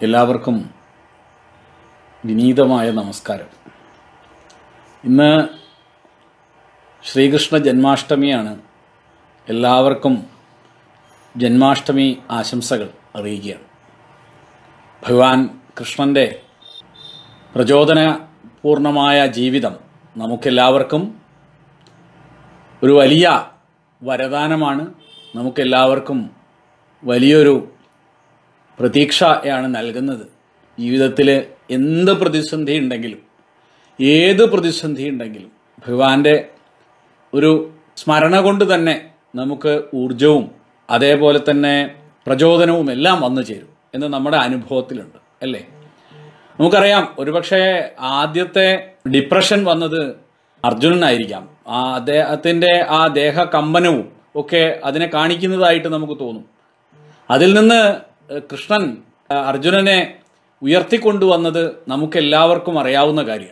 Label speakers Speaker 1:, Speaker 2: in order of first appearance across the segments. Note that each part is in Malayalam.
Speaker 1: എല്ലാവർക്കും വിനീതമായ നമസ്കാരം ഇന്ന് ശ്രീകൃഷ്ണ ജന്മാഷ്ടമിയാണ് എല്ലാവർക്കും ജന്മാഷ്ടമി ആശംസകൾ അറിയിക്കുകയാണ് ഭഗവാൻ കൃഷ്ണൻ്റെ പ്രചോദനപൂർണമായ ജീവിതം നമുക്കെല്ലാവർക്കും ഒരു വലിയ വരദാനമാണ് നമുക്കെല്ലാവർക്കും വലിയൊരു പ്രതീക്ഷയാണ് നൽകുന്നത് ജീവിതത്തിൽ എന്ത് പ്രതിസന്ധി ഉണ്ടെങ്കിലും ഏത് പ്രതിസന്ധി ഉണ്ടെങ്കിലും ഭഗവാന്റെ ഒരു സ്മരണ കൊണ്ട് തന്നെ നമുക്ക് ഊർജവും അതേപോലെ തന്നെ പ്രചോദനവും എല്ലാം വന്നു ചേരും എന്ന് നമ്മുടെ അനുഭവത്തിലുണ്ട് അല്ലേ നമുക്കറിയാം ഒരുപക്ഷെ ആദ്യത്തെ ഡിപ്രഷൻ വന്നത് അർജുനനായിരിക്കാം ആ അദ്ദേഹത്തിൻ്റെ ആ ദേഹ കമ്പനവും ഒക്കെ അതിനെ കാണിക്കുന്നതായിട്ട് നമുക്ക് തോന്നും അതിൽ നിന്ന് കൃഷ്ണൻ അർജുനനെ ഉയർത്തിക്കൊണ്ടുവന്നത് നമുക്കെല്ലാവർക്കും അറിയാവുന്ന കാര്യമാണ്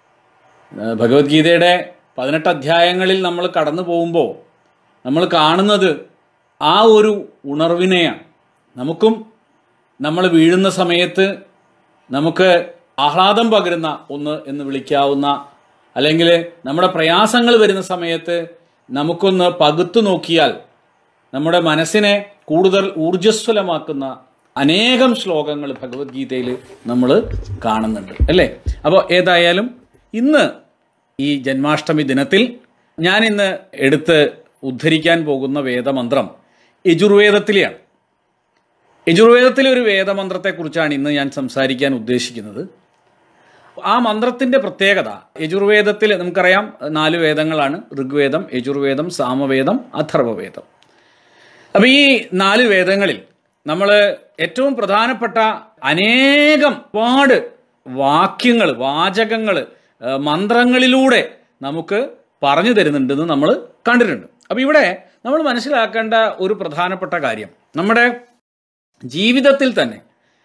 Speaker 1: ഭഗവത്ഗീതയുടെ പതിനെട്ട് അധ്യായങ്ങളിൽ നമ്മൾ കടന്നു പോകുമ്പോൾ നമ്മൾ കാണുന്നത് ആ ഒരു ഉണർവിനെയാണ് നമുക്കും നമ്മൾ വീഴുന്ന സമയത്ത് നമുക്ക് ആഹ്ലാദം പകരുന്ന ഒന്ന് എന്ന് വിളിക്കാവുന്ന അല്ലെങ്കിൽ നമ്മുടെ പ്രയാസങ്ങൾ വരുന്ന സമയത്ത് നമുക്കൊന്ന് പകുത്തു നോക്കിയാൽ നമ്മുടെ മനസ്സിനെ കൂടുതൽ ഊർജ്ജസ്വലമാക്കുന്ന അനേകം ശ്ലോകങ്ങൾ ഭഗവത്ഗീതയിൽ നമ്മൾ കാണുന്നുണ്ട് അല്ലേ അപ്പോൾ ഏതായാലും ഇന്ന് ഈ ജന്മാഷ്ടമി ദിനത്തിൽ ഞാൻ ഇന്ന് എടുത്ത് ഉദ്ധരിക്കാൻ പോകുന്ന വേദമന്ത്രം യജുർവേദത്തിലെയാണ് യജുർവേദത്തിലെ ഒരു വേദമന്ത്രത്തെക്കുറിച്ചാണ് ഇന്ന് ഞാൻ സംസാരിക്കാൻ ഉദ്ദേശിക്കുന്നത് ആ മന്ത്രത്തിന്റെ പ്രത്യേകത യജുർവേദത്തിൽ നമുക്കറിയാം നാല് വേദങ്ങളാണ് ഋഗ്വേദം യജുർവേദം സാമവേദം അഥർവവേദം അപ്പൊ ഈ നാല് വേദങ്ങളിൽ നമ്മൾ ഏറ്റവും പ്രധാനപ്പെട്ട അനേകം ഒരുപാട് വാക്യങ്ങൾ വാചകങ്ങൾ മന്ത്രങ്ങളിലൂടെ നമുക്ക് പറഞ്ഞു തരുന്നുണ്ടെന്ന് നമ്മൾ കണ്ടിട്ടുണ്ട് അപ്പൊ ഇവിടെ നമ്മൾ മനസ്സിലാക്കേണ്ട ഒരു പ്രധാനപ്പെട്ട കാര്യം നമ്മുടെ ജീവിതത്തിൽ തന്നെ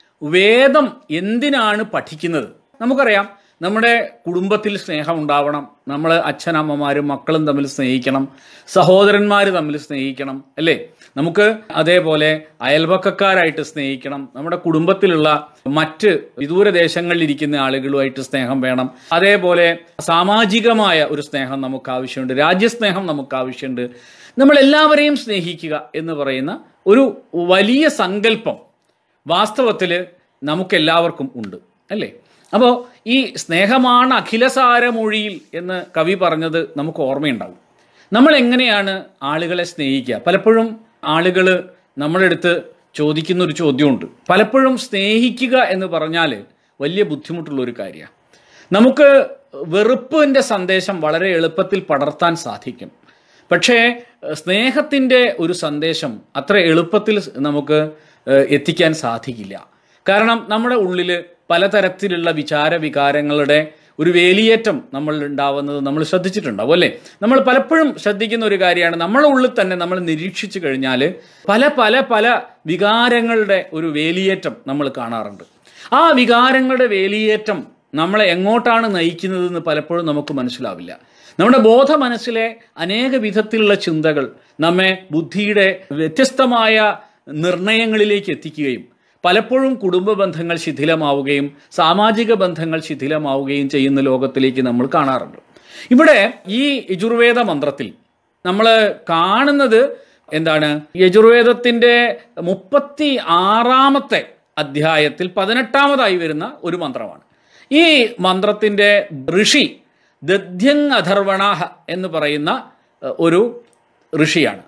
Speaker 1: വേദം എന്തിനാണ് പഠിക്കുന്നത് നമുക്കറിയാം നമ്മുടെ കുടുംബത്തിൽ സ്നേഹം ഉണ്ടാവണം നമ്മൾ അച്ഛനമ്മമാരും മക്കളും തമ്മിൽ സ്നേഹിക്കണം സഹോദരന്മാർ തമ്മിൽ സ്നേഹിക്കണം അല്ലേ നമുക്ക് അതേപോലെ അയൽപക്കക്കാരായിട്ട് സ്നേഹിക്കണം നമ്മുടെ കുടുംബത്തിലുള്ള മറ്റ് വിദൂര ദേശങ്ങളിൽ ഇരിക്കുന്ന ആളുകളുമായിട്ട് സ്നേഹം വേണം അതേപോലെ സാമാജികമായ ഒരു സ്നേഹം നമുക്ക് ആവശ്യമുണ്ട് രാജ്യസ്നേഹം നമുക്ക് ആവശ്യമുണ്ട് നമ്മൾ എല്ലാവരെയും സ്നേഹിക്കുക എന്ന് പറയുന്ന ഒരു വലിയ സങ്കല്പം വാസ്തവത്തിൽ നമുക്കെല്ലാവർക്കും ഉണ്ട് അല്ലേ അപ്പോൾ ഈ സ്നേഹമാണ് അഖിലസാരമൊഴിയിൽ എന്ന് കവി പറഞ്ഞത് നമുക്ക് ഓർമ്മയുണ്ടാവും നമ്മൾ എങ്ങനെയാണ് ആളുകളെ സ്നേഹിക്കുക പലപ്പോഴും ആളുകൾ നമ്മളെടുത്ത് ചോദിക്കുന്ന ഒരു ചോദ്യമുണ്ട് പലപ്പോഴും സ്നേഹിക്കുക എന്ന് പറഞ്ഞാൽ വലിയ ബുദ്ധിമുട്ടുള്ള ഒരു കാര്യമാണ് നമുക്ക് വെറുപ്പിൻ്റെ സന്ദേശം വളരെ എളുപ്പത്തിൽ പടർത്താൻ സാധിക്കും പക്ഷേ സ്നേഹത്തിൻ്റെ ഒരു സന്ദേശം അത്ര എളുപ്പത്തിൽ നമുക്ക് എത്തിക്കാൻ സാധിക്കില്ല കാരണം നമ്മുടെ ഉള്ളിൽ പലതരത്തിലുള്ള വിചാര വികാരങ്ങളുടെ ഒരു വേലിയേറ്റം നമ്മൾ ഉണ്ടാവുന്നത് നമ്മൾ ശ്രദ്ധിച്ചിട്ടുണ്ടാവും അല്ലേ നമ്മൾ പലപ്പോഴും ശ്രദ്ധിക്കുന്ന ഒരു കാര്യമാണ് നമ്മളെ ഉള്ളിൽ തന്നെ നമ്മൾ നിരീക്ഷിച്ചു കഴിഞ്ഞാൽ പല പല പല വികാരങ്ങളുടെ ഒരു വേലിയേറ്റം നമ്മൾ കാണാറുണ്ട് ആ വികാരങ്ങളുടെ വേലിയേറ്റം നമ്മളെ എങ്ങോട്ടാണ് നയിക്കുന്നതെന്ന് പലപ്പോഴും നമുക്ക് മനസ്സിലാവില്ല നമ്മുടെ ബോധ മനസ്സിലെ അനേക വിധത്തിലുള്ള ചിന്തകൾ നമ്മെ ബുദ്ധിയുടെ വ്യത്യസ്തമായ നിർണയങ്ങളിലേക്ക് എത്തിക്കുകയും പലപ്പോഴും കുടുംബ ബന്ധങ്ങൾ ശിഥിലമാവുകയും സാമാജിക ബന്ധങ്ങൾ ശിഥിലമാവുകയും ചെയ്യുന്ന ലോകത്തിലേക്ക് നമ്മൾ കാണാറുണ്ട് ഇവിടെ ഈ യജുർവേദ മന്ത്രത്തിൽ നമ്മൾ കാണുന്നത് എന്താണ് യജുർവേദത്തിൻ്റെ മുപ്പത്തി ആറാമത്തെ അധ്യായത്തിൽ പതിനെട്ടാമതായി വരുന്ന ഒരു മന്ത്രമാണ് ഈ മന്ത്രത്തിൻ്റെ ഋഷി ദധ്യങ് അധർവണ എന്ന് പറയുന്ന ഒരു ഋഷിയാണ്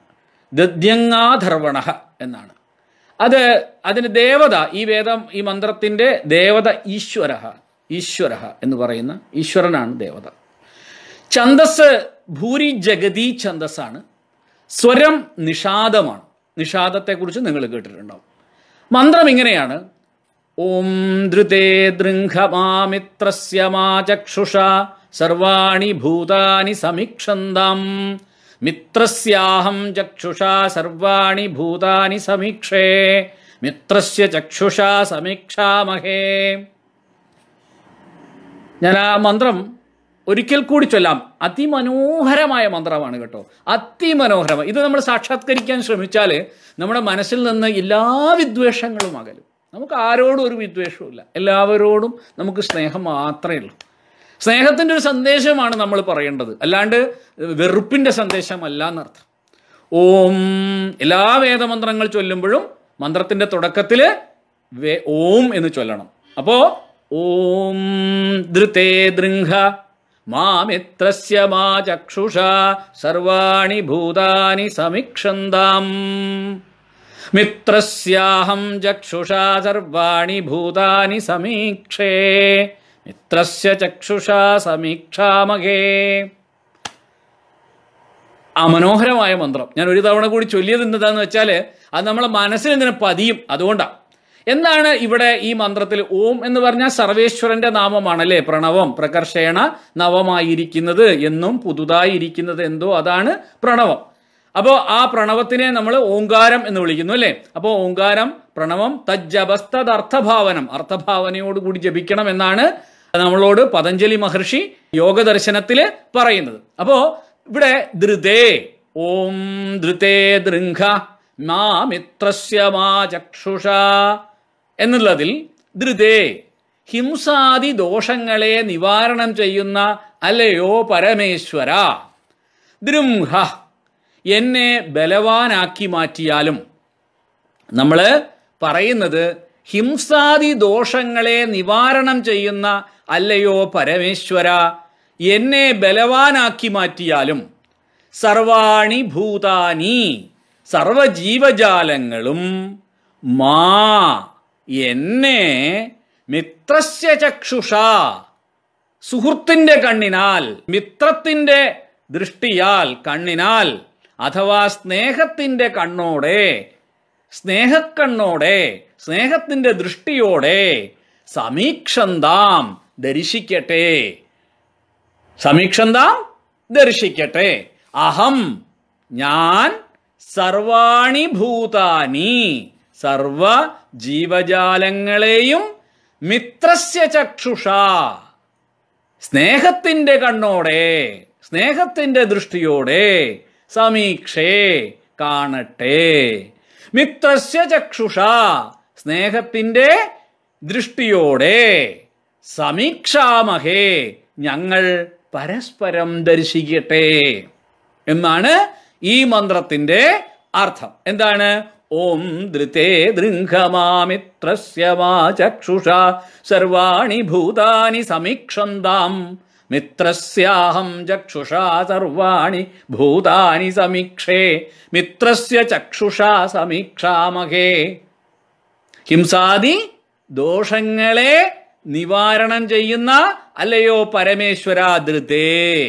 Speaker 1: ദധ്യങ്ങാധർവണ എന്നാണ് അത് അതിന് ദേവത ഈ വേദം ഈ മന്ത്രത്തിന്റെ ദേവത ഈശ്വര ഈശ്വര എന്ന് പറയുന്ന ഈശ്വരനാണ് ദേവത ഛന്ദസ് ഭൂരി ജഗതി ഛന്ദസ്സാണ് സ്വരം നിഷാദമാണ് നിഷാദത്തെക്കുറിച്ച് നിങ്ങൾ കേട്ടിട്ടുണ്ടാവും മന്ത്രം ഇങ്ങനെയാണ് ഓം ധൃതേ ദൃംഘമാമിത്രസ്യ മാ ചക്ഷുഷ സർവാണി ഭൂതാനി സമീക്ഷന്താം മിത്രസ്യാഹം ചക്ഷുഷാ സർവാണി ഭൂതാനി സമീക്ഷേ മിത്രസ്യ ചക്ഷുഷാ സമീക്ഷാമഹേ ഞാൻ ആ മന്ത്രം ഒരിക്കൽ കൂടി ചൊല്ലാം അതിമനോഹരമായ മന്ത്രമാണ് കേട്ടോ അതിമനോഹരമായി ഇത് നമ്മൾ സാക്ഷാത്കരിക്കാൻ ശ്രമിച്ചാൽ നമ്മുടെ മനസ്സിൽ നിന്ന് എല്ലാ വിദ്വേഷങ്ങളും അകലും നമുക്ക് ആരോടും ഒരു വിദ്വേഷവും ഇല്ല എല്ലാവരോടും നമുക്ക് സ്നേഹം മാത്രമേ ഉള്ളൂ സ്നേഹത്തിൻ്റെ ഒരു സന്ദേശമാണ് നമ്മൾ പറയേണ്ടത് അല്ലാണ്ട് വെറുപ്പിൻ്റെ സന്ദേശമല്ല എന്നർത്ഥം ഓം എല്ലാ വേദമന്ത്രങ്ങൾ ചൊല്ലുമ്പോഴും മന്ത്രത്തിൻ്റെ തുടക്കത്തിൽ ഓം എന്ന് ചൊല്ലണം അപ്പോൾ ഓം ധൃതേ ദൃംഘ മാമിത്രസ്യ മാ ചക്ഷുഷ സർവാണി ഭൂതാനി സമീക്ഷന്താം മിത്രസ്യാഹം ചക്ഷുഷാ സർവാണി ഭൂതാനി സമീക്ഷേ മിത്രസ്യ ചക്ഷുഷാ സമീക്ഷാമകേ ആ മനോഹരമായ മന്ത്രം ഞാൻ ഒരു തവണ കൂടി ചൊല്ലിയത് എന്താന്ന് വെച്ചാൽ അത് നമ്മളെ മനസ്സിൽ ഇങ്ങനെ പതിയും അതുകൊണ്ടാണ് എന്താണ് ഇവിടെ ഈ മന്ത്രത്തിൽ ഓം എന്ന് പറഞ്ഞാൽ സർവേശ്വരന്റെ നാമമാണ് അല്ലേ പ്രണവം പ്രകർഷേണ നവമായിരിക്കുന്നത് എന്നും പുതുതായിരിക്കുന്നത് എന്തോ അതാണ് പ്രണവം അപ്പോൾ ആ പ്രണവത്തിനെ നമ്മൾ ഓങ്കാരം എന്ന് വിളിക്കുന്നു അല്ലേ അപ്പോൾ ഓങ്കാരം പ്രണവം തജ്ജപസ്തത് അർത്ഥഭാവനം അർത്ഥഭാവനയോടുകൂടി ജപിക്കണം എന്നാണ് നമ്മളോട് പതഞ്ജലി മഹർഷി യോഗ ദർശനത്തിൽ പറയുന്നത് അപ്പോൾ ഇവിടെ ധൃതേ ഓം ധൃതേ ദൃംഘ മാ മിത്രസ്യ മാ ചക്ഷുഷ എന്നുള്ളതിൽ ധൃതേ ഹിംസാദി ദോഷങ്ങളെ നിവാരണം ചെയ്യുന്ന അല്ലയോ പരമേശ്വര ദൃംഹ എന്നെ ബലവാനാക്കി മാറ്റിയാലും നമ്മൾ പറയുന്നത് ഹിംസാദി ദോഷങ്ങളെ നിവാരണം ചെയ്യുന്ന അല്ലയോ പരമേശ്വര എന്നെ ബലവാനാക്കി മാറ്റിയാലും സർവാണി ഭൂതാനി സർവജീവജാലങ്ങളും മാ എന്നെ മിത്രസ്യ ചക്ഷുഷ സുഹൃത്തിന്റെ കണ്ണിനാൽ മിത്രത്തിന്റെ ദൃഷ്ടിയാൽ കണ്ണിനാൽ അഥവാ സ്നേഹത്തിന്റെ കണ്ണോടെ സ്നേഹക്കണ്ണോടെ സ്നേഹത്തിന്റെ ദൃഷ്ടിയോടെ സമീക്ഷന്താം ദർശിക്കട്ടെ സമീക്ഷന്താം ദർശിക്കട്ടെ അഹം ഞാൻ സർവാണി ഭൂതാനി സർവ ജീവജാലങ്ങളെയും മിത്രസ്യ ചക്ഷുഷ സ്നേഹത്തിന്റെ കണ്ണോടെ സ്നേഹത്തിന്റെ ദൃഷ്ടിയോടെ സമീക്ഷേ കാണട്ടെ മിത്രസ്യ ചക്ഷുഷ സ്നേഹത്തിന്റെ ദൃഷ്ടിയോടെ സമീക്ഷാമഹേ ഞങ്ങൾ പരസ്പരം ദർശിക്കട്ടെ എന്നാണ് ഈ മന്ത്രത്തിന്റെ അർത്ഥം എന്താണ് ഓം ധൃതേ ദൃംഘമാമിത്രസ്യ മാ ചക്ഷുഷ സർവാണി ഭൂതാനി സമീക്ഷന്താം മിത്രസ്യാഹം ചക്ഷുഷാ സർവാണി ഭൂതാനി സമീക്ഷേ മിത്രസ്യ ചക്ഷുഷാ സമീക്ഷാമഹേ ഹിംസാദി ദോഷങ്ങളെ നിവാരണം ചെയ്യുന്ന അല്ലയോ പരമേശ്വര ധൃതേ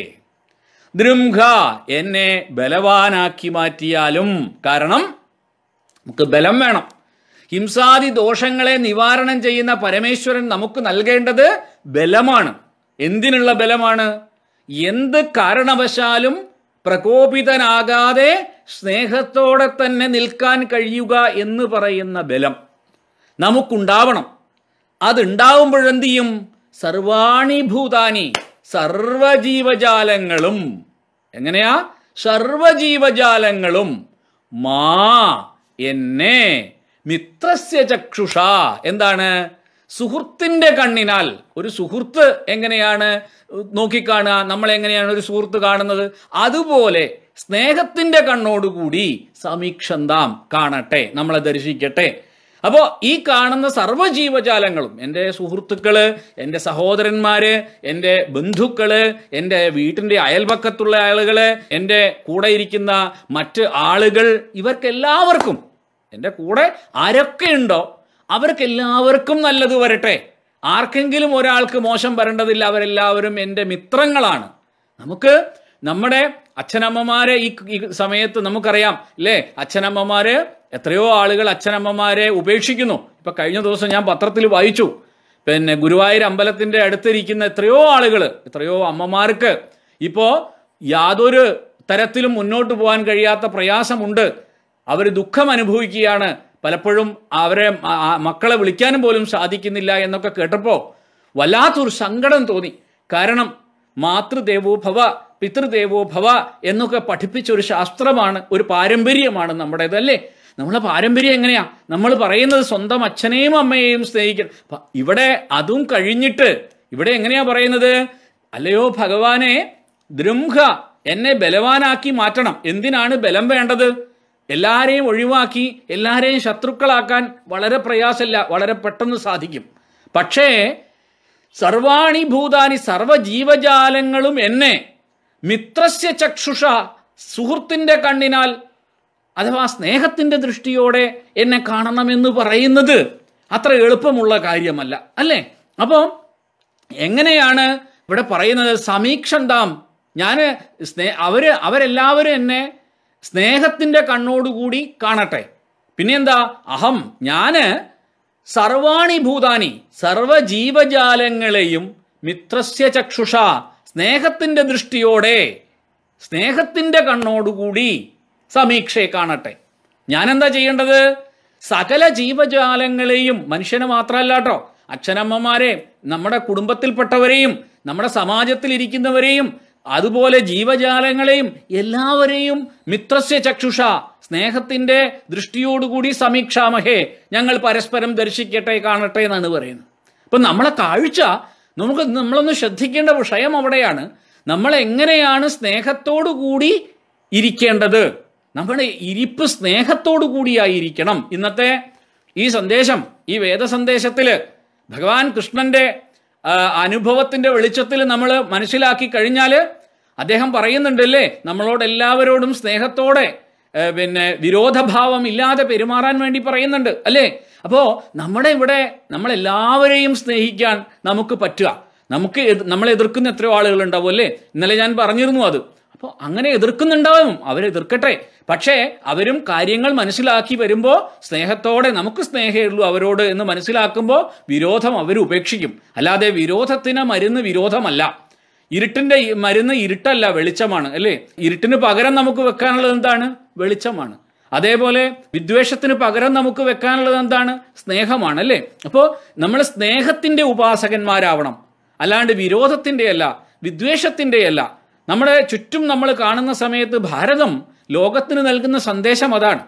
Speaker 1: ദൃംഘ എന്നെ ബലവാനാക്കി മാറ്റിയാലും കാരണം നമുക്ക് ബലം വേണം ഹിംസാദി ദോഷങ്ങളെ നിവാരണം ചെയ്യുന്ന പരമേശ്വരൻ നമുക്ക് നൽകേണ്ടത് ബലമാണ് എന്തിനുള്ള ബലമാണ് എന്ത് കാരണവശാലും പ്രകോപിതനാകാതെ സ്നേഹത്തോടെ തന്നെ നിൽക്കാൻ കഴിയുക എന്ന് പറയുന്ന ബലം നമുക്കുണ്ടാവണം അതുണ്ടാവുമ്പോഴെന്ത് ചെയ്യും സർവാണി ഭൂതാനി സർവജീവജാലങ്ങളും എങ്ങനെയാ സർവജീവജാലങ്ങളും മാ എന്നെ മിത്രസ്യ ചക്ഷുഷ എന്താണ് സുഹൃത്തിന്റെ കണ്ണിനാൽ ഒരു സുഹൃത്ത് എങ്ങനെയാണ് നോക്കിക്കാണുക നമ്മൾ എങ്ങനെയാണ് ഒരു സുഹൃത്ത് കാണുന്നത് അതുപോലെ സ്നേഹത്തിന്റെ കണ്ണോടുകൂടി സമീക്ഷന്താം കാണട്ടെ നമ്മളെ ദർശിക്കട്ടെ അപ്പോൾ ഈ കാണുന്ന സർവ്വജീവജാലങ്ങളും എൻ്റെ സുഹൃത്തുക്കള് എൻ്റെ സഹോദരന്മാര് എൻ്റെ ബന്ധുക്കള് എൻ്റെ വീട്ടിൻ്റെ അയൽപക്കത്തുള്ള ആളുകള് എൻ്റെ കൂടെ ഇരിക്കുന്ന മറ്റ് ആളുകൾ ഇവർക്കെല്ലാവർക്കും എൻ്റെ കൂടെ ആരൊക്കെ ഉണ്ടോ അവർക്കെല്ലാവർക്കും നല്ലത് വരട്ടെ ആർക്കെങ്കിലും ഒരാൾക്ക് മോശം വരേണ്ടതില്ല അവരെല്ലാവരും എൻ്റെ മിത്രങ്ങളാണ് നമുക്ക് നമ്മുടെ അച്ഛനമ്മമാരെ ഈ ഈ സമയത്ത് നമുക്കറിയാം അല്ലേ അച്ഛനമ്മമാര് എത്രയോ ആളുകൾ അച്ഛനമ്മമാരെ ഉപേക്ഷിക്കുന്നു ഇപ്പൊ കഴിഞ്ഞ ദിവസം ഞാൻ പത്രത്തിൽ വായിച്ചു പിന്നെ ഗുരുവായൂർ അമ്പലത്തിന്റെ അടുത്തിരിക്കുന്ന എത്രയോ ആളുകൾ എത്രയോ അമ്മമാർക്ക് ഇപ്പോ യാതൊരു തരത്തിലും മുന്നോട്ട് പോകാൻ കഴിയാത്ത പ്രയാസമുണ്ട് അവർ ദുഃഖം അനുഭവിക്കുകയാണ് പലപ്പോഴും അവരെ ആ- ആ മക്കളെ വിളിക്കാനും പോലും സാധിക്കുന്നില്ല എന്നൊക്കെ കേട്ടപ്പോൾ വല്ലാത്തൊരു സങ്കടം തോന്നി കാരണം മാതൃദേവോ ഭവ പിതൃദേവോ ഭവ എന്നൊക്കെ പഠിപ്പിച്ച ഒരു ശാസ്ത്രമാണ് ഒരു പാരമ്പര്യമാണ് നമ്മുടേത് അല്ലേ നമ്മളെ പാരമ്പര്യം എങ്ങനെയാ നമ്മൾ പറയുന്നത് സ്വന്തം അച്ഛനെയും അമ്മയെയും സ്നേഹിക്കണം പ- ഇവിടെ അതും കഴിഞ്ഞിട്ട് ഇവിടെ എങ്ങനെയാ പറയുന്നത് അല്ലയോ ഭഗവാനെ ദ്രുംഹ എന്നെ ബലവാനാക്കി മാറ്റണം എന്തിനാണ് ബലം വേണ്ടത് എല്ലാരെയും ഒഴിവാക്കി എല്ലാരെയും ശത്രുക്കളാക്കാൻ വളരെ പ്രയാസമില്ല വളരെ പെട്ടെന്ന് സാധിക്കും പക്ഷേ സർവാണി ഭൂതാനി സർവജീവജാലങ്ങളും എന്നെ മിത്രസ്യ ചക്ഷുഷ സുഹൃത്തിന്റെ കണ്ണിനാൽ അഥവാ സ്നേഹത്തിന്റെ ദൃഷ്ടിയോടെ എന്നെ കാണണമെന്ന് പറയുന്നത് അത്ര എളുപ്പമുള്ള കാര്യമല്ല അല്ലേ അപ്പോൾ എങ്ങനെയാണ് ഇവിടെ പറയുന്നത് സമീക്ഷന്താം ഞാൻ സ്നേ അവര് അവരെല്ലാവരും എന്നെ സ്നേഹത്തിന്റെ കണ്ണോടുകൂടി കാണട്ടെ പിന്നെന്താ അഹം ഞാന് സർവാണി ഭൂതാനി സർവജീവജാലങ്ങളെയും മിത്രസ്യ ചക്ഷുഷ സ്നേഹത്തിന്റെ ദൃഷ്ടിയോടെ സ്നേഹത്തിന്റെ കണ്ണോടുകൂടി സമീക്ഷയെ കാണട്ടെ ഞാനെന്താ ചെയ്യേണ്ടത് സകല ജീവജാലങ്ങളെയും മനുഷ്യനെ മാത്രമല്ല കേട്ടോ അച്ഛനമ്മമാരെ നമ്മുടെ കുടുംബത്തിൽപ്പെട്ടവരെയും നമ്മുടെ സമാജത്തിൽ ഇരിക്കുന്നവരെയും അതുപോലെ ജീവജാലങ്ങളെയും എല്ലാവരെയും മിത്രസ്യ ചക്ഷുഷ സ്നേഹത്തിന്റെ ദൃഷ്ടിയോടുകൂടി സമീക്ഷാമഹേ ഞങ്ങൾ പരസ്പരം ദർശിക്കട്ടെ കാണട്ടെ എന്നാണ് പറയുന്നത് അപ്പൊ നമ്മളെ കാഴ്ച നമുക്ക് നമ്മളൊന്ന് ശ്രദ്ധിക്കേണ്ട വിഷയം അവിടെയാണ് നമ്മൾ എങ്ങനെയാണ് സ്നേഹത്തോടു കൂടി ഇരിക്കേണ്ടത് നമ്മുടെ ഇരിപ്പ് സ്നേഹത്തോടു കൂടിയായിരിക്കണം ഇന്നത്തെ ഈ സന്ദേശം ഈ വേദ സന്ദേശത്തില് ഭഗവാൻ കൃഷ്ണന്റെ ആ, അനുഭവത്തിന്റെ വെളിച്ചത്തിൽ നമ്മൾ മനസ്സിലാക്കി കഴിഞ്ഞാൽ അദ്ദേഹം പറയുന്നുണ്ടല്ലേ നമ്മളോട് എല്ലാവരോടും സ്നേഹത്തോടെ ഏ, പിന്നെ വിരോധഭാവം ഇല്ലാതെ പെരുമാറാൻ വേണ്ടി പറയുന്നുണ്ട് അല്ലേ അപ്പോ നമ്മുടെ ഇവിടെ നമ്മളെല്ലാവരെയും സ്നേഹിക്കാൻ നമുക്ക് പറ്റുക നമുക്ക് എതി- നമ്മളെ എതിർക്കുന്ന എത്രയോ ആളുകൾ ഉണ്ടാവും അല്ലേ ഇന്നലെ ഞാൻ പറഞ്ഞിരുന്നു അത് അപ്പോൾ അങ്ങനെ എതിർക്കുന്നുണ്ടാവും അവരെതിർക്കട്ടെ പക്ഷേ അവരും കാര്യങ്ങൾ മനസ്സിലാക്കി വരുമ്പോൾ സ്നേഹത്തോടെ നമുക്ക് സ്നേഹമേ ഉള്ളൂ അവരോട് എന്ന് മനസ്സിലാക്കുമ്പോൾ വിരോധം അവർ ഉപേക്ഷിക്കും അല്ലാതെ വിരോധത്തിന് മരുന്ന് വിരോധമല്ല ഇരുട്ടിന്റെ ഈ മരുന്ന് ഇരുട്ടല്ല വെളിച്ചമാണ് അല്ലേ ഇരുട്ടിന് പകരം നമുക്ക് വെക്കാനുള്ളത് എന്താണ് വെളിച്ചമാണ് അതേപോലെ വിദ്വേഷത്തിന് പകരം നമുക്ക് വെക്കാനുള്ളത് എന്താണ് സ്നേഹമാണ് അല്ലേ അപ്പോൾ നമ്മൾ സ്നേഹത്തിന്റെ ഉപാസകന്മാരാവണം അല്ലാണ്ട് വിരോധത്തിന്റെ അല്ല വിദ്വേഷത്തിന്റെ അല്ല നമ്മുടെ ചുറ്റും നമ്മൾ കാണുന്ന സമയത്ത് ഭാരതം ലോകത്തിന് നൽകുന്ന സന്ദേശം അതാണ്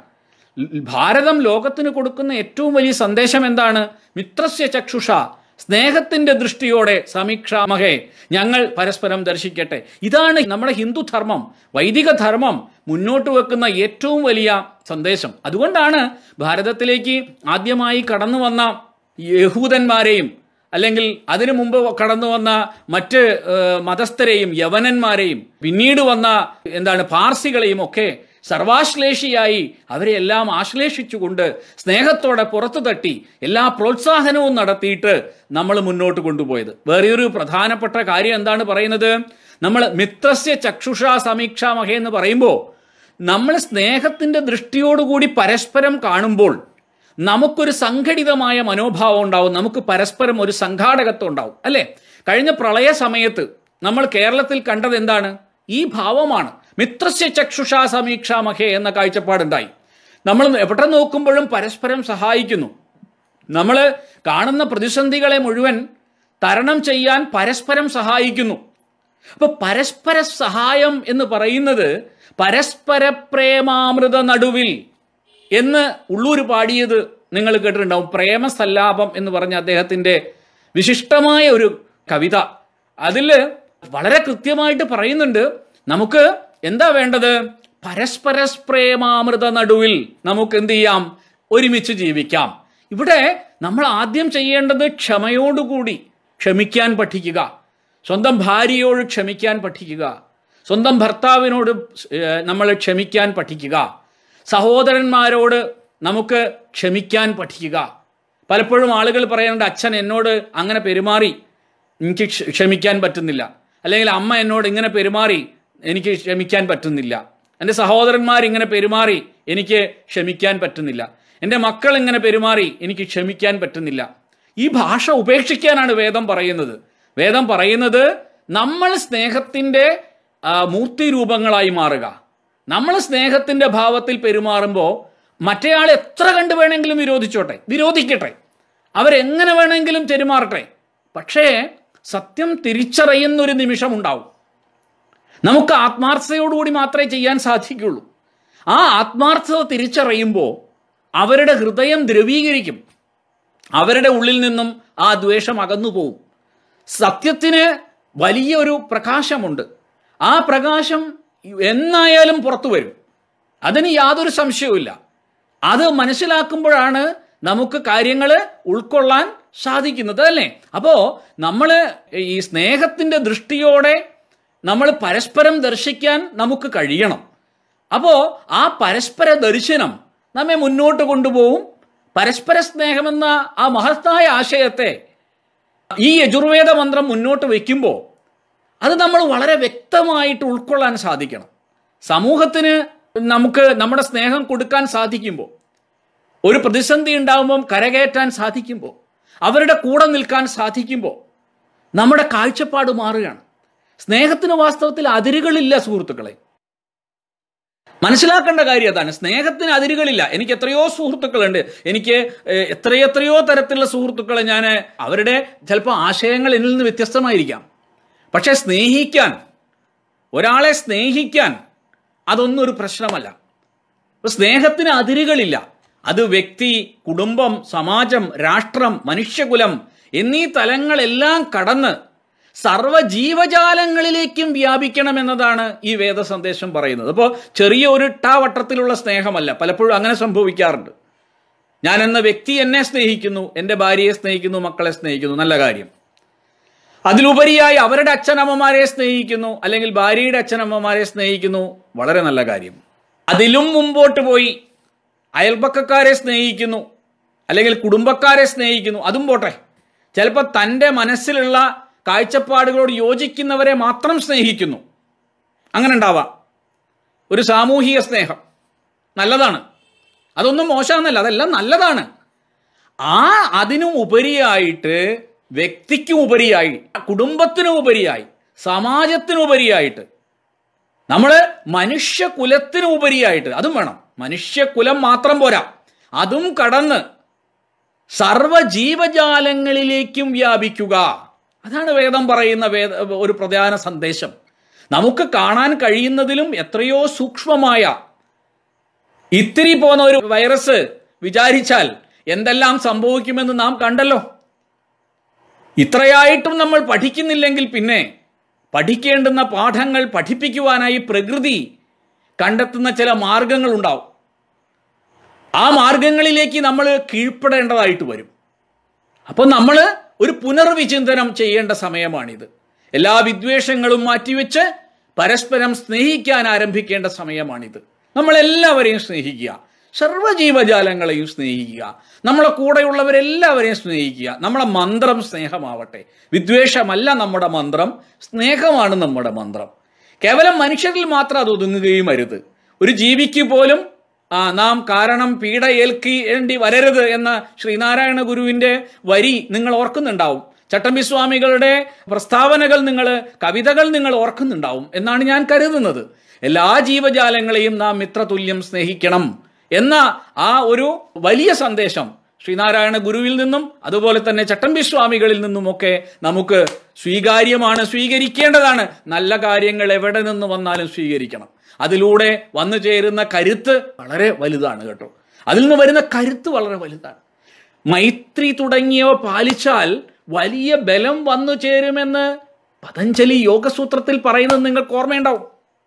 Speaker 1: ഭാരതം ലോകത്തിന് കൊടുക്കുന്ന ഏറ്റവും വലിയ സന്ദേശം എന്താണ് മിത്രസ്യ ചക്ഷുഷ സ്നേഹത്തിന്റെ ദൃഷ്ടിയോടെ സമീക്ഷാമഹേ ഞങ്ങൾ പരസ്പരം ദർശിക്കട്ടെ ഇതാണ് നമ്മുടെ ഹിന്ദു ധർമ്മം വൈദിക ധർമ്മം മുന്നോട്ട് വെക്കുന്ന ഏറ്റവും വലിയ സന്ദേശം അതുകൊണ്ടാണ് ഭാരതത്തിലേക്ക് ആദ്യമായി കടന്നു വന്ന യഹൂദന്മാരെയും അല്ലെങ്കിൽ അതിനു മുമ്പ് കടന്നു വന്ന മറ്റ് ഏഹ്, മതസ്ഥരെയും യവനന്മാരെയും പിന്നീട് വന്ന എന്താണ് പാർസികളെയും ഒക്കെ സർവാശ്ലേഷിയായി അവരെ എല്ലാം ആശ്ലേഷിച്ചുകൊണ്ട് സ്നേഹത്തോടെ പുറത്തു തട്ടി എല്ലാ പ്രോത്സാഹനവും നടത്തിയിട്ട് നമ്മൾ മുന്നോട്ട് കൊണ്ടുപോയത് വേറെയൊരു പ്രധാനപ്പെട്ട കാര്യം എന്താണ് പറയുന്നത് നമ്മൾ മിത്രസ്യ ചക്ഷുഷാ സമീക്ഷാമഹേ എന്ന് പറയുമ്പോൾ നമ്മൾ സ്നേഹത്തിന്റെ ദൃഷ്ടിയോടുകൂടി പരസ്പരം കാണുമ്പോൾ നമുക്കൊരു സംഘടിതമായ മനോഭാവം ഉണ്ടാവും നമുക്ക് പരസ്പരം ഒരു സംഘാടകത്വം ഉണ്ടാവും അല്ലേ കഴിഞ്ഞ പ്രളയ സമയത്ത് നമ്മൾ കേരളത്തിൽ കണ്ടത് എന്താണ് ഈ ഭാവമാണ് മിത്രസ്യ ചക്ഷുഷാ സമീക്ഷാമഹേ എന്ന കാഴ്ചപ്പാടുണ്ടായി നമ്മൾ എവിടെ നോക്കുമ്പോഴും പരസ്പരം സഹായിക്കുന്നു നമ്മൾ കാണുന്ന പ്രതിസന്ധികളെ മുഴുവൻ തരണം ചെയ്യാൻ പരസ്പരം സഹായിക്കുന്നു അപ്പൊ പരസ്പര സഹായം എന്ന് പറയുന്നത് പരസ്പര പ്രേമാമൃത നടുവിൽ എന്ന് ഉള്ളൂർ പാടിയത് നിങ്ങൾ കേട്ടിട്ടുണ്ടാവും പ്രേമസല്ലാപം എന്ന് പറഞ്ഞ അദ്ദേഹത്തിന്റെ വിശിഷ്ടമായ ഒരു കവിത അതിൽ വളരെ കൃത്യമായിട്ട് പറയുന്നുണ്ട് നമുക്ക് എന്താ വേണ്ടത് പരസ്പര പ്രേമാമൃത നടുവിൽ നമുക്ക് എന്ത് ചെയ്യാം ഒരുമിച്ച് ജീവിക്കാം ഇവിടെ നമ്മൾ ആദ്യം ചെയ്യേണ്ടത് ക്ഷമയോടുകൂടി ക്ഷമിക്കാൻ പഠിക്കുക സ്വന്തം ഭാര്യയോട് ക്ഷമിക്കാൻ പഠിക്കുക സ്വന്തം ഭർത്താവിനോട് ഏഹ്, നമ്മൾ ക്ഷമിക്കാൻ പഠിക്കുക സഹോദരന്മാരോട് നമുക്ക് ക്ഷമിക്കാൻ പഠിക്കുക പലപ്പോഴും ആളുകൾ പറയാറുണ്ട് അച്ഛൻ എന്നോട് അങ്ങനെ പെരുമാറി എനിക്ക് ക്ഷ- ക്ഷമിക്കാൻ പറ്റുന്നില്ല അല്ലെങ്കിൽ അമ്മ എന്നോട് ഇങ്ങനെ പെരുമാറി എനിക്ക് ക്ഷമിക്കാൻ പറ്റുന്നില്ല എൻ്റെ സഹോദരന്മാർ ഇങ്ങനെ പെരുമാറി എനിക്ക് ക്ഷമിക്കാൻ പറ്റുന്നില്ല എൻ്റെ മക്കൾ ഇങ്ങനെ പെരുമാറി എനിക്ക് ക്ഷമിക്കാൻ പറ്റുന്നില്ല ഈ ഭാഷ ഉപേക്ഷിക്കാനാണ് വേദം പറയുന്നത് വേദം പറയുന്നത് നമ്മൾ സ്നേഹത്തിൻ്റെ ആ, മൂർത്തിരൂപങ്ങളായി മാറുക നമ്മൾ സ്നേഹത്തിന്റെ ഭാവത്തിൽ പെരുമാറുമ്പോൾ മറ്റേയാൾ എത്ര കണ്ടു വേണമെങ്കിലും വിരോധിച്ചോട്ടെ വിരോധിക്കട്ടെ അവരെങ്ങനെ വേണമെങ്കിലും പെരുമാറട്ടെ പക്ഷേ സത്യം തിരിച്ചറിയുന്നൊരു നിമിഷം ഉണ്ടാവും നമുക്ക് ആത്മാർത്ഥതയോടുകൂടി മാത്രമേ ചെയ്യാൻ സാധിക്കുള്ളൂ ആ ആത്മാർത്ഥത തിരിച്ചറിയുമ്പോൾ അവരുടെ ഹൃദയം ദ്രവീകരിക്കും അവരുടെ ഉള്ളിൽ നിന്നും ആ ദ്വേഷം അകന്നു പോവും സത്യത്തിന് വലിയൊരു പ്രകാശമുണ്ട് ആ പ്രകാശം എന്നായാലും പുറത്തു വരും അതിന് യാതൊരു സംശയവുമില്ല അത് മനസ്സിലാക്കുമ്പോഴാണ് നമുക്ക് കാര്യങ്ങൾ ഉൾക്കൊള്ളാൻ സാധിക്കുന്നത് അല്ലേ അപ്പോ നമ്മൾ ഈ സ്നേഹത്തിന്റെ ദൃഷ്ടിയോടെ നമ്മൾ പരസ്പരം ദർശിക്കാൻ നമുക്ക് കഴിയണം അപ്പോ ആ പരസ്പര ദർശനം നമ്മെ മുന്നോട്ട് കൊണ്ടുപോകും പരസ്പര സ്നേഹമെന്ന ആ മഹത്തായ ആശയത്തെ ഈ യജുർവേദ മന്ത്രം മുന്നോട്ട് വയ്ക്കുമ്പോൾ അത് നമ്മൾ വളരെ വ്യക്തമായിട്ട് ഉൾക്കൊള്ളാൻ സാധിക്കണം സമൂഹത്തിന് നമുക്ക് നമ്മുടെ സ്നേഹം കൊടുക്കാൻ സാധിക്കുമ്പോൾ ഒരു പ്രതിസന്ധി ഉണ്ടാകുമ്പം കരകയറ്റാൻ സാധിക്കുമ്പോൾ അവരുടെ കൂടെ നിൽക്കാൻ സാധിക്കുമ്പോൾ നമ്മുടെ കാഴ്ചപ്പാട് മാറുകയാണ് സ്നേഹത്തിന് വാസ്തവത്തിൽ അതിരുകളില്ല സുഹൃത്തുക്കളെ മനസ്സിലാക്കേണ്ട കാര്യം അതാണ് സ്നേഹത്തിന് അതിരുകളില്ല എനിക്ക് എത്രയോ സുഹൃത്തുക്കളുണ്ട് എനിക്ക് ഏഹ്, എത്രയെത്രയോ തരത്തിലുള്ള സുഹൃത്തുക്കളെ ഞാൻ അവരുടെ ചിലപ്പോൾ ആശയങ്ങൾ എന്നിൽ നിന്ന് വ്യത്യസ്തമായിരിക്കാം പക്ഷെ സ്നേഹിക്കാൻ ഒരാളെ സ്നേഹിക്കാൻ അതൊന്നും ഒരു പ്രശ്നമല്ല ഇപ്പൊ സ്നേഹത്തിന് അതിരുകളില്ല അത് വ്യക്തി കുടുംബം സമാജം രാഷ്ട്രം മനുഷ്യകുലം എന്നീ തലങ്ങളെല്ലാം കടന്ന് സർവ്വ ജീവജാലങ്ങളിലേക്കും വ്യാപിക്കണമെന്നതാണ് ഈ വേദ സന്ദേശം പറയുന്നത് അപ്പോൾ ചെറിയ ഒരു ടാവട്ടത്തിലുള്ള സ്നേഹമല്ല പലപ്പോഴും അങ്ങനെ സംഭവിക്കാറുണ്ട് ഞാൻ എന്ന വ്യക്തി എന്നെ സ്നേഹിക്കുന്നു എൻ്റെ ഭാര്യയെ സ്നേഹിക്കുന്നു മക്കളെ സ്നേഹിക്കുന്നു നല്ല കാര്യം അതിലുപരിയായി അവരുടെ അച്ഛനമ്മമാരെ സ്നേഹിക്കുന്നു അല്ലെങ്കിൽ ഭാര്യയുടെ അച്ഛനമ്മമാരെ സ്നേഹിക്കുന്നു വളരെ നല്ല കാര്യം അതിലും മുമ്പോട്ട് പോയി അയൽപക്കക്കാരെ സ്നേഹിക്കുന്നു അല്ലെങ്കിൽ കുടുംബക്കാരെ സ്നേഹിക്കുന്നു അതും പോട്ടെ ചിലപ്പോൾ തൻ്റെ മനസ്സിലുള്ള കാഴ്ചപ്പാടുകളോട് യോജിക്കുന്നവരെ മാത്രം സ്നേഹിക്കുന്നു അങ്ങനെ ഉണ്ടാവാം ഒരു സാമൂഹിക സ്നേഹം നല്ലതാണ് അതൊന്നും മോശമെന്നല്ല അതെല്ലാം നല്ലതാണ് ആ അതിനും ഉപരിയായിട്ട് വ്യക്തിക്കും ഉപരിയായി കുടുംബത്തിനും ഉപരിയായി സമാജത്തിനും ഉപരിയായിട്ട് നമ്മൾ മനുഷ്യകുലത്തിനും ഉപരിയായിട്ട് അതും വേണം മനുഷ്യകുലം മാത്രം പോരാ അതും കടന്ന് സർവ ജീവജാലങ്ങളിലേക്കും വ്യാപിക്കുക അതാണ് വേദം പറയുന്ന വേദ ഒരു പ്രധാന സന്ദേശം നമുക്ക് കാണാൻ കഴിയുന്നതിലും എത്രയോ സൂക്ഷ്മമായ ഇത്തിരി പോന്ന ഒരു വൈറസ് വിചാരിച്ചാൽ എന്തെല്ലാം സംഭവിക്കുമെന്ന് നാം കണ്ടല്ലോ ഇത്രയായിട്ടും നമ്മൾ പഠിക്കുന്നില്ലെങ്കിൽ പിന്നെ പഠിക്കേണ്ടുന്ന പാഠങ്ങൾ പഠിപ്പിക്കുവാനായി പ്രകൃതി കണ്ടെത്തുന്ന ചില മാർഗങ്ങൾ ഉണ്ടാവും ആ മാർഗങ്ങളിലേക്ക് നമ്മൾ കീഴ്പ്പെടേണ്ടതായിട്ട് വരും അപ്പോൾ നമ്മൾ ഒരു പുനർവിചിന്തനം ചെയ്യേണ്ട സമയമാണിത് എല്ലാ വിദ്വേഷങ്ങളും മാറ്റിവെച്ച് പരസ്പരം സ്നേഹിക്കാൻ ആരംഭിക്കേണ്ട സമയമാണിത് നമ്മളെല്ലാവരെയും സ്നേഹിക്കുക സർവ്വജീവജാലങ്ങളെയും സ്നേഹിക്കുക നമ്മളെ കൂടെയുള്ളവരെല്ലാവരെയും സ്നേഹിക്കുക നമ്മളെ മന്ത്രം സ്നേഹമാവട്ടെ വിദ്വേഷമല്ല നമ്മുടെ മന്ത്രം സ്നേഹമാണ് നമ്മുടെ മന്ത്രം കേവലം മനുഷ്യരിൽ മാത്രം അത് ഒതുങ്ങുകയും അരുത് ഒരു ജീവിക്ക് പോലും ആ, നാം കാരണം പീഡ ഏൽക്കേണ്ടി വരരുത് എന്ന ശ്രീനാരായണ ഗുരുവിന്റെ വരി നിങ്ങൾ ഓർക്കുന്നുണ്ടാവും ചട്ടമ്പി സ്വാമികളുടെ പ്രസ്താവനകൾ നിങ്ങൾ കവിതകൾ നിങ്ങൾ ഓർക്കുന്നുണ്ടാവും എന്നാണ് ഞാൻ കരുതുന്നത് എല്ലാ ജീവജാലങ്ങളെയും നാം മിത്രതുല്യം സ്നേഹിക്കണം എന്ന ആ ഒരു വലിയ സന്ദേശം ശ്രീനാരായണ ഗുരുവിൽ നിന്നും അതുപോലെ തന്നെ ചട്ടമ്പി സ്വാമികളിൽ നിന്നുമൊക്കെ നമുക്ക് സ്വീകാര്യമാണ് സ്വീകരിക്കേണ്ടതാണ് നല്ല കാര്യങ്ങൾ എവിടെ നിന്ന് വന്നാലും സ്വീകരിക്കണം അതിലൂടെ വന്നു ചേരുന്ന കരുത്ത് വളരെ വലുതാണ് കേട്ടോ അതിൽ നിന്ന് വരുന്ന കരുത്ത് വളരെ വലുതാണ് മൈത്രി തുടങ്ങിയവ പാലിച്ചാൽ വലിയ ബലം വന്നു ചേരുമെന്ന് പതഞ്ജലി യോഗസൂത്രത്തിൽ പറയുന്നത് നിങ്ങൾക്ക് ഓർമ്മയുണ്ടാവും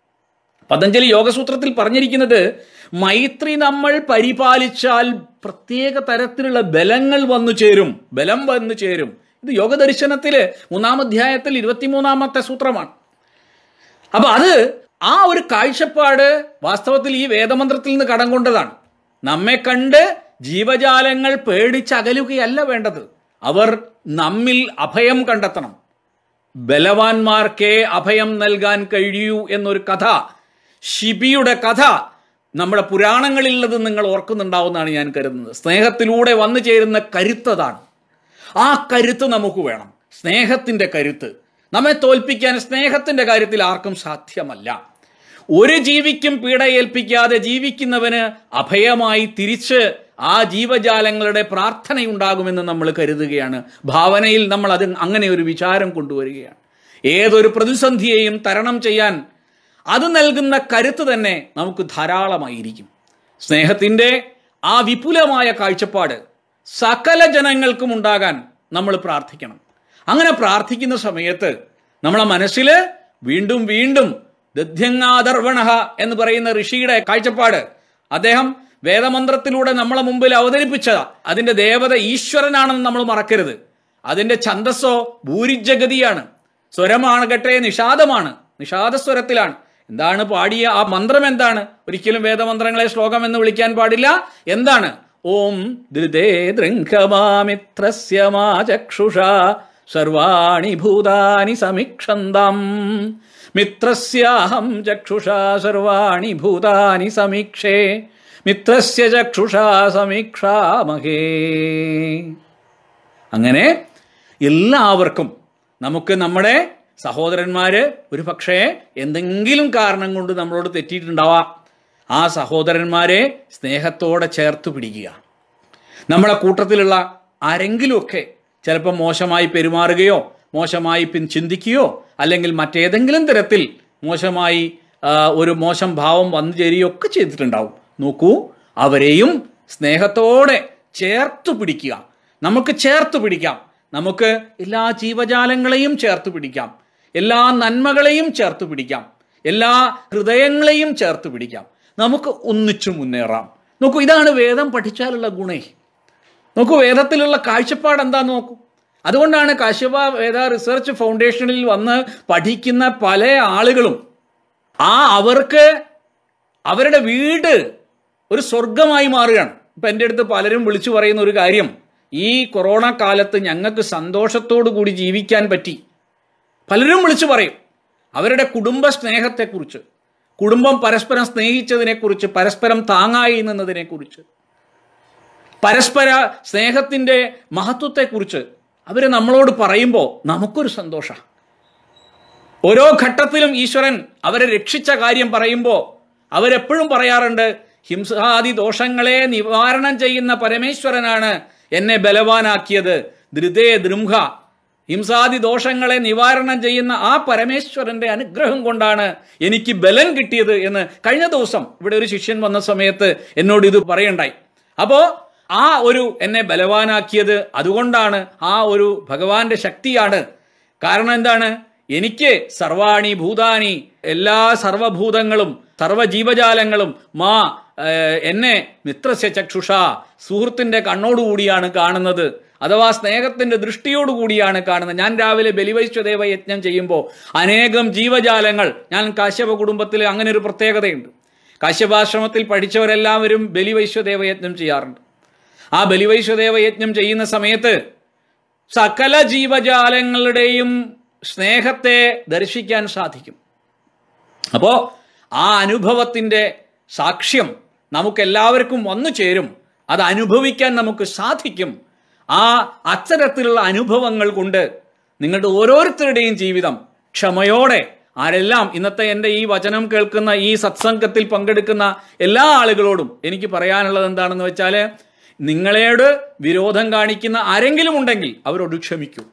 Speaker 1: പതഞ്ജലി യോഗസൂത്രത്തിൽ പറഞ്ഞിരിക്കുന്നത് മൈത്രി നമ്മൾ പരിപാലിച്ചാൽ പ്രത്യേക തരത്തിലുള്ള ബലങ്ങൾ വന്നു ചേരും ബലം വന്നു ചേരും ഇത് യോഗദർശനത്തില് മൂന്നാം അധ്യായത്തിൽ ഇരുപത്തിമൂന്നാമത്തെ സൂത്രമാണ് അപ്പൊ അത് ആ ഒരു കാഴ്ചപ്പാട് വാസ്തവത്തിൽ ഈ വേദമന്ത്രത്തിൽ നിന്ന് കടം കൊണ്ടതാണ് നമ്മെ കണ്ട് ജീവജാലങ്ങൾ പേടിച്ചകലുകയല്ല വേണ്ടത് അവർ നമ്മിൽ അഭയം കണ്ടെത്തണം ബലവാന്മാർക്കേ അഭയം നൽകാൻ കഴിയൂ എന്നൊരു കഥ ശിബിയുടെ കഥ നമ്മുടെ പുരാണങ്ങളിലുള്ളത് നിങ്ങൾ ഓർക്കുന്നുണ്ടാവുമെന്നാണ് ഞാൻ കരുതുന്നത് സ്നേഹത്തിലൂടെ വന്നു ചേരുന്ന കരുത്തതാണ് ആ കരുത്ത് നമുക്ക് വേണം സ്നേഹത്തിന്റെ കരുത്ത് നമ്മെ തോൽപ്പിക്കാൻ സ്നേഹത്തിന്റെ കാര്യത്തിൽ ആർക്കും സാധ്യമല്ല ഒരു ജീവിക്കും പീഡയേൽപ്പിക്കാതെ ജീവിക്കുന്നവന് അഭയമായി തിരിച്ച് ആ ജീവജാലങ്ങളുടെ പ്രാർത്ഥനയുണ്ടാകുമെന്ന് നമ്മൾ കരുതുകയാണ് ഭാവനയിൽ നമ്മൾ അത് അങ്ങനെ ഒരു വിചാരം കൊണ്ടുവരികയാണ് ഏതൊരു പ്രതിസന്ധിയെയും തരണം ചെയ്യാൻ അത് നൽകുന്ന കരുത്ത് തന്നെ നമുക്ക് ധാരാളമായിരിക്കും സ്നേഹത്തിൻ്റെ ആ വിപുലമായ കാഴ്ചപ്പാട് സകല ജനങ്ങൾക്കും ഉണ്ടാകാൻ നമ്മൾ പ്രാർത്ഥിക്കണം അങ്ങനെ പ്രാർത്ഥിക്കുന്ന സമയത്ത് നമ്മളെ മനസ്സിൽ വീണ്ടും വീണ്ടും ദധ്യങ്ങാദർവണ എന്ന് പറയുന്ന ഋഷിയുടെ കാഴ്ചപ്പാട് അദ്ദേഹം വേദമന്ത്രത്തിലൂടെ നമ്മളെ മുമ്പിൽ അവതരിപ്പിച്ചതാ അതിന്റെ ദേവത ഈശ്വരനാണെന്ന് നമ്മൾ മറക്കരുത് അതിന്റെ ഛന്ദസ്സോ ഭൂരിജഗതിയാണ് സ്വരമാകട്ടെ നിഷാദമാണ് നിഷാദസ്വരത്തിലാണ് എന്താണ് പാടിയ ആ മന്ത്രം എന്താണ് ഒരിക്കലും വേദമന്ത്രങ്ങളെ ശ്ലോകം എന്ന് വിളിക്കാൻ പാടില്ല എന്താണ് ഓം ധൃതേ ദൃംഘമാമിത്രസ്യ മാ ചക്ഷുഷ സർവാണി ഭൂതാനി സമീക്ഷന്തം മിത്രസ്യാഹം ചക്ഷുഷാ സർവാണി ഭൂതാനി സമീക്ഷേ മിത്രസ്യ ചക്ഷുഷാ സമീക്ഷാമഹേ അങ്ങനെ എല്ലാവർക്കും നമുക്ക് നമ്മുടെ സഹോദരന്മാര് ഒരു പക്ഷേ എന്തെങ്കിലും കാരണം കൊണ്ട് നമ്മളോട് തെറ്റിയിട്ടുണ്ടാവാം ആ സഹോദരന്മാരെ സ്നേഹത്തോടെ ചേർത്ത് പിടിക്കുക നമ്മളെ കൂട്ടത്തിലുള്ള ആരെങ്കിലുമൊക്കെ ചിലപ്പോൾ മോശമായി പെരുമാറുകയോ മോശമായി പിൻ ചിന്തിക്കുകയോ അല്ലെങ്കിൽ മറ്റേതെങ്കിലും തരത്തിൽ മോശമായി ആ, ഒരു മോശം ഭാവം വന്നു ചേരുകയോ ഒക്കെ ചെയ്തിട്ടുണ്ടാവും നോക്കൂ അവരെയും സ്നേഹത്തോടെ ചേർത്ത് പിടിക്കുക നമുക്ക് ചേർത്ത് പിടിക്കാം നമുക്ക് എല്ലാ ജീവജാലങ്ങളെയും ചേർത്ത് പിടിക്കാം എല്ലാ നന്മകളെയും ചേർത്ത് പിടിക്കാം എല്ലാ ഹൃദയങ്ങളെയും ചേർത്ത് പിടിക്കാം നമുക്ക് ഒന്നിച്ചു മുന്നേറാം നോക്കൂ ഇതാണ് വേദം പഠിച്ചാലുള്ള ഗുണേ നോക്കൂ വേദത്തിലുള്ള കാഴ്ചപ്പാട് എന്താന്ന് നോക്കൂ അതുകൊണ്ടാണ് കാശ്യപ വേദ റിസർച്ച് ഫൗണ്ടേഷനിൽ വന്ന് പഠിക്കുന്ന പല ആളുകളും ആ അവർക്ക് അവരുടെ വീട് ഒരു സ്വർഗമായി മാറുകയാണ് ഇപ്പൊ എൻ്റെ അടുത്ത് പലരും വിളിച്ചു പറയുന്ന ഒരു കാര്യം ഈ കൊറോണ കാലത്ത് ഞങ്ങൾക്ക് സന്തോഷത്തോടു കൂടി ജീവിക്കാൻ പറ്റി പലരും വിളിച്ചു പറയും അവരുടെ കുടുംബ സ്നേഹത്തെക്കുറിച്ച് കുടുംബം പരസ്പരം സ്നേഹിച്ചതിനെക്കുറിച്ച് പരസ്പരം താങ്ങായി നിന്നതിനെക്കുറിച്ച് പരസ്പര സ്നേഹത്തിന്റെ മഹത്വത്തെക്കുറിച്ച് അവർ നമ്മളോട് പറയുമ്പോൾ നമുക്കൊരു സന്തോഷം ഓരോ ഘട്ടത്തിലും ഈശ്വരൻ അവരെ രക്ഷിച്ച കാര്യം പറയുമ്പോൾ അവരെപ്പോഴും പറയാറുണ്ട് ഹിംസാദി ദോഷങ്ങളെ നിവാരണം ചെയ്യുന്ന പരമേശ്വരനാണ് എന്നെ ബലവാനാക്കിയത് ധൃതേ ദൃംഹ ഹിംസാദി ദോഷങ്ങളെ നിവാരണം ചെയ്യുന്ന ആ പരമേശ്വരന്റെ അനുഗ്രഹം കൊണ്ടാണ് എനിക്ക് ബലം കിട്ടിയത് എന്ന് കഴിഞ്ഞ ദിവസം ഇവിടെ ഒരു ശിഷ്യൻ വന്ന സമയത്ത് എന്നോട് ഇത് പറയണ്ടായി അപ്പോ ആ ഒരു എന്നെ ബലവാനാക്കിയത് അതുകൊണ്ടാണ് ആ ഒരു ഭഗവാന്റെ ശക്തിയാണ് കാരണം എന്താണ് എനിക്ക് സർവാണി ഭൂതാനി എല്ലാ സർവഭൂതങ്ങളും സർവജീവജാലങ്ങളും മാ ഏഹ്, എന്നെ മിത്രസ്യ ചക്ഷുഷ സുഹൃത്തിന്റെ കണ്ണോടുകൂടിയാണ് കാണുന്നത് അഥവാ സ്നേഹത്തിന്റെ ദൃഷ്ടിയോടുകൂടിയാണ് കാണുന്നത് ഞാൻ രാവിലെ ബലിവൈശ്വദേവ യജ്ഞം ചെയ്യുമ്പോൾ അനേകം ജീവജാലങ്ങൾ ഞാൻ കാശ്യപ കുടുംബത്തിൽ അങ്ങനെ ഒരു പ്രത്യേകതയുണ്ട് കാശ്യപാശ്രമത്തിൽ പഠിച്ചവരെല്ലാവരും ബലിവൈശ്വദേവ യജ്ഞം ചെയ്യാറുണ്ട് ആ ബലിവൈശ്വദേവ യജ്ഞം ചെയ്യുന്ന സമയത്ത് സകല ജീവജാലങ്ങളുടെയും സ്നേഹത്തെ ദർശിക്കാൻ സാധിക്കും അപ്പോൾ ആ അനുഭവത്തിൻ്റെ സാക്ഷ്യം നമുക്കെല്ലാവർക്കും വന്നു ചേരും അത് അനുഭവിക്കാൻ നമുക്ക് സാധിക്കും ആ അത്തരത്തിലുള്ള അനുഭവങ്ങൾ കൊണ്ട് നിങ്ങളുടെ ഓരോരുത്തരുടെയും ജീവിതം ക്ഷമയോടെ ആരെല്ലാം ഇന്നത്തെ എൻ്റെ ഈ വചനം കേൾക്കുന്ന ഈ സത്സംഗത്തിൽ പങ്കെടുക്കുന്ന എല്ലാ ആളുകളോടും എനിക്ക് പറയാനുള്ളത് എന്താണെന്ന് വെച്ചാൽ നിങ്ങളോട് വിരോധം കാണിക്കുന്ന ആരെങ്കിലും ഉണ്ടെങ്കിൽ അവരോട് ക്ഷമിക്കൂ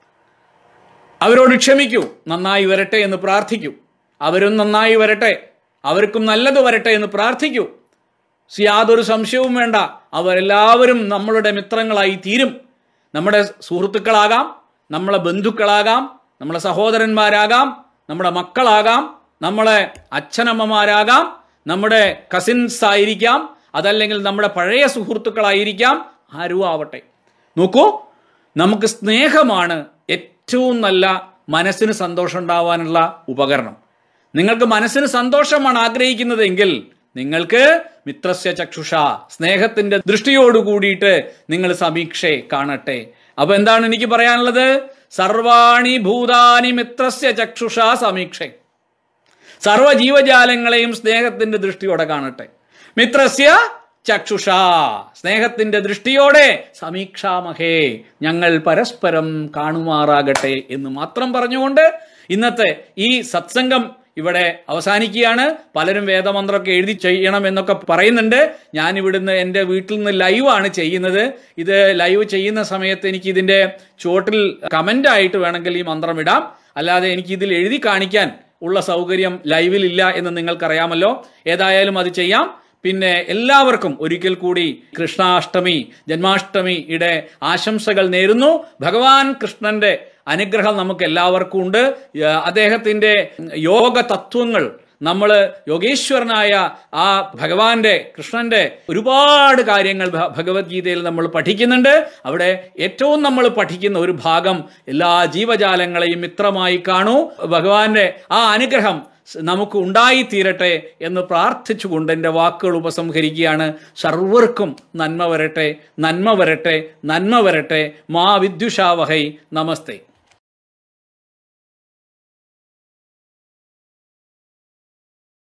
Speaker 1: അവരോട് ക്ഷമിക്കൂ നന്നായി വരട്ടെ എന്ന് പ്രാർത്ഥിക്കൂ അവരും നന്നായി വരട്ടെ അവർക്കും നല്ലത് വരട്ടെ എന്ന് പ്രാർത്ഥിക്കൂ യാതൊരു സംശയവും വേണ്ട അവരെല്ലാവരും നമ്മളുടെ മിത്രങ്ങളായി തീരും നമ്മുടെ സുഹൃത്തുക്കളാകാം നമ്മളെ ബന്ധുക്കളാകാം നമ്മളെ സഹോദരന്മാരാകാം നമ്മുടെ മക്കളാകാം നമ്മളെ അച്ഛനമ്മമാരാകാം നമ്മുടെ കസിൻസ് ആയിരിക്കാം അതല്ലെങ്കിൽ നമ്മുടെ പഴയ സുഹൃത്തുക്കളായിരിക്കാം ആരും ആവട്ടെ നോക്കൂ നമുക്ക് സ്നേഹമാണ് ഏറ്റവും നല്ല മനസ്സിന് സന്തോഷം ഉണ്ടാവാനുള്ള ഉപകരണം നിങ്ങൾക്ക് മനസ്സിന് സന്തോഷമാണ് ആഗ്രഹിക്കുന്നതെങ്കിൽ നിങ്ങൾക്ക് മിത്രസ്യ ചക്ഷുഷ സ്നേഹത്തിന്റെ ദൃഷ്ടിയോട് കൂടിയിട്ട് നിങ്ങൾ സമീക്ഷയെ കാണട്ടെ അപ്പൊ എന്താണ് എനിക്ക് പറയാനുള്ളത് സർവാണി ഭൂതാനി മിത്രസ്യ ചക്ഷുഷ സമീക്ഷ സർവ്വ ജീവജാലങ്ങളെയും സ്നേഹത്തിന്റെ ദൃഷ്ടിയോടെ കാണട്ടെ മിത്രസ്യ ചക്ഷുഷ സ്നേഹത്തിന്റെ ദൃഷ്ടിയോടെ സമീക്ഷാമഹേ ഞങ്ങൾ പരസ്പരം കാണുമാറാകട്ടെ എന്ന് മാത്രം പറഞ്ഞുകൊണ്ട് ഇന്നത്തെ ഈ സത്സംഗം ഇവിടെ അവസാനിക്കുകയാണ് പലരും വേദമന്ത്രമൊക്കെ എഴുതി ചെയ്യണം എന്നൊക്കെ പറയുന്നുണ്ട് ഞാൻ ഇവിടുന്ന് എൻ്റെ വീട്ടിൽ നിന്ന് ലൈവാണ് ചെയ്യുന്നത് ഇത് ലൈവ് ചെയ്യുന്ന സമയത്ത് എനിക്ക് ഇതിൻ്റെ ചുവട്ടിൽ കമൻ്റ് ആയിട്ട് വേണമെങ്കിൽ ഈ മന്ത്രം ഇടാം അല്ലാതെ എനിക്ക് ഇതിൽ എഴുതി കാണിക്കാൻ ഉള്ള സൗകര്യം ലൈവിൽ ഇല്ല എന്ന് നിങ്ങൾക്കറിയാമല്ലോ ഏതായാലും അത് ചെയ്യാം പിന്നെ എല്ലാവർക്കും ഒരിക്കൽ കൂടി കൃഷ്ണാഷ്ടമി ജന്മാഷ്ടമിയുടെ ആശംസകൾ നേരുന്നു ഭഗവാൻ കൃഷ്ണന്റെ അനുഗ്രഹം നമുക്ക് എല്ലാവർക്കും ഉണ്ട് ഏഹ് അദ്ദേഹത്തിന്റെ യോഗ തത്വങ്ങൾ നമ്മൾ യോഗേശ്വരനായ ആ ഭഗവാന്റെ കൃഷ്ണന്റെ ഒരുപാട് കാര്യങ്ങൾ ഭ- ഭഗവത്ഗീതയിൽ നമ്മൾ പഠിക്കുന്നുണ്ട് അവിടെ ഏറ്റവും നമ്മൾ പഠിക്കുന്ന ഒരു ഭാഗം എല്ലാ ജീവജാലങ്ങളെയും മിത്രമായി കാണൂ ഭഗവാന്റെ ആ അനുഗ്രഹം സ് നമുക്ക് ഉണ്ടായിത്തീരട്ടെ എന്ന് പ്രാർത്ഥിച്ചുകൊണ്ട് എൻ്റെ വാക്കുകൾ ഉപസംഹരിക്കുകയാണ് സർവർക്കും നന്മ വരട്ടെ നന്മ വരട്ടെ നന്മ വരട്ടെ മാ വിദ്യുഷാവഹൈ നമസ്തേ